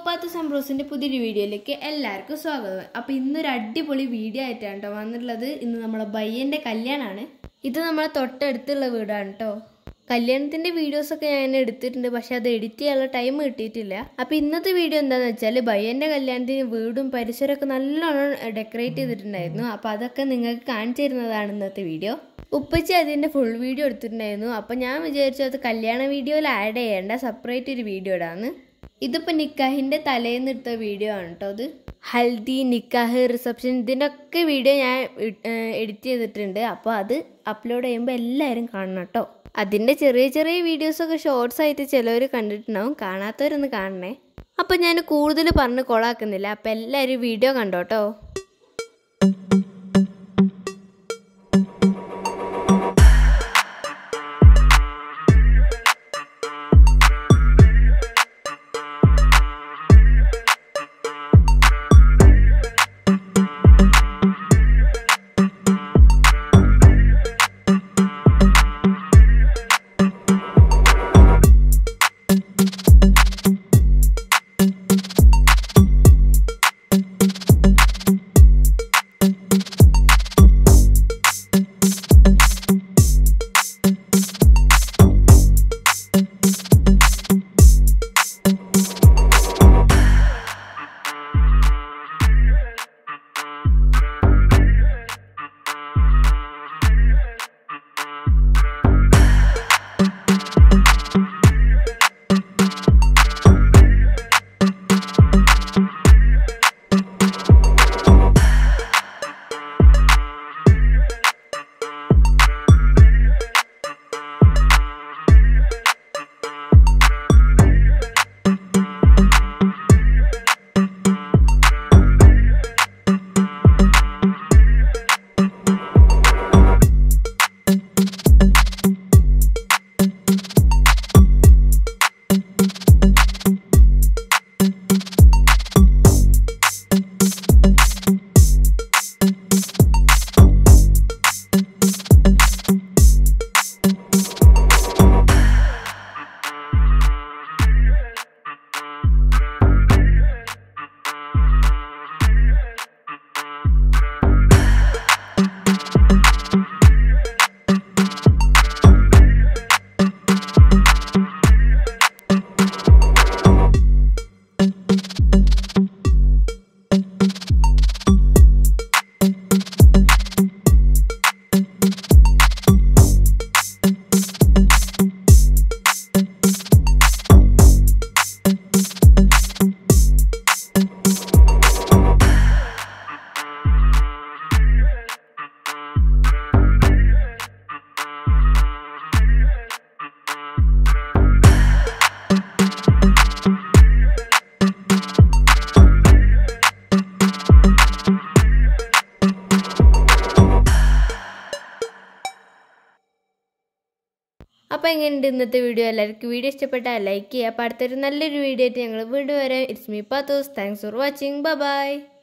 ഉപ്പാത്ത സംബ്രോസിന്റെ പുതിയൊരു വീഡിയോയിലേക്ക് എല്ലാവർക്കും സ്വാഗതം അപ്പൊ ഇന്നൊരു അടിപൊളി വീഡിയോ ആയിട്ടാണ് കേട്ടോ വന്നിട്ടുള്ളത് ഇന്ന് നമ്മളെ ബയ്യന്റെ കല്യാണമാണ് ഇത് നമ്മളെ തൊട്ടടുത്തുള്ള വീടാണ് കേട്ടോ കല്യാണത്തിന്റെ വീഡിയോസ് ഒക്കെ ഞാൻ എടുത്തിട്ടുണ്ട് പക്ഷെ അത് എഡിറ്റ് ചെയ്യാനുള്ള ടൈം കിട്ടിയിട്ടില്ല അപ്പൊ ഇന്നത്തെ വീഡിയോ എന്താന്ന് വെച്ചാൽ ബയ്യന്റെ കല്യാണത്തിന് വീടും പരിസരമൊക്കെ നല്ലോണം ഡെക്കറേറ്റ് ചെയ്തിട്ടുണ്ടായിരുന്നു അപ്പൊ അതൊക്കെ നിങ്ങൾക്ക് കാണിച്ചു തരുന്നതാണ് ഇന്നത്തെ വീഡിയോ ഉപ്പച്ചി അതിന്റെ ഫുൾ വീഡിയോ എടുത്തിട്ടുണ്ടായിരുന്നു അപ്പൊ ഞാൻ വിചാരിച്ചു അത് കല്യാണ വീഡിയോയിൽ ആഡ് ചെയ്യേണ്ട സെപ്പറേറ്റ് ഒരു വീഡിയോ ഇടാന്ന് ഇതിപ്പോ നിക്കാഹിന്റെ തലേന്ന് എടുത്ത വീഡിയോ ആണ് കേട്ടോ അത് ഹൽദി നിക്കാഹ് റിസപ്ഷൻ ഇതിൻ്റെ ഒക്കെ വീഡിയോ ഞാൻ എഡിറ്റ് ചെയ്തിട്ടുണ്ട് അപ്പോൾ അത് അപ്ലോഡ് ചെയ്യുമ്പോൾ എല്ലാവരും കാണണം കേട്ടോ അതിൻ്റെ ചെറിയ ചെറിയ വീഡിയോസൊക്കെ ഷോർട്സ് ആയിട്ട് ചിലവർ കണ്ടിട്ടുണ്ടാവും കാണാത്തവരൊന്ന് കാണണേ അപ്പോൾ ഞാൻ കൂടുതൽ പറഞ്ഞ് കൊളാക്കുന്നില്ല അപ്പോൾ എല്ലാവരും വീഡിയോ കണ്ടോട്ടോ അപ്പോൾ എങ്ങനെയുണ്ട് ഇന്നത്തെ വീഡിയോ എല്ലാവർക്കും വീഡിയോ ഇഷ്ടപ്പെട്ടാൽ ലൈക്ക് ചെയ്യുക അപ്പോൾ അടുത്തൊരു നല്ലൊരു വീഡിയോ ആയിട്ട് ഞങ്ങൾ വീണ്ടും വരാം it's me pathos thanks for watching by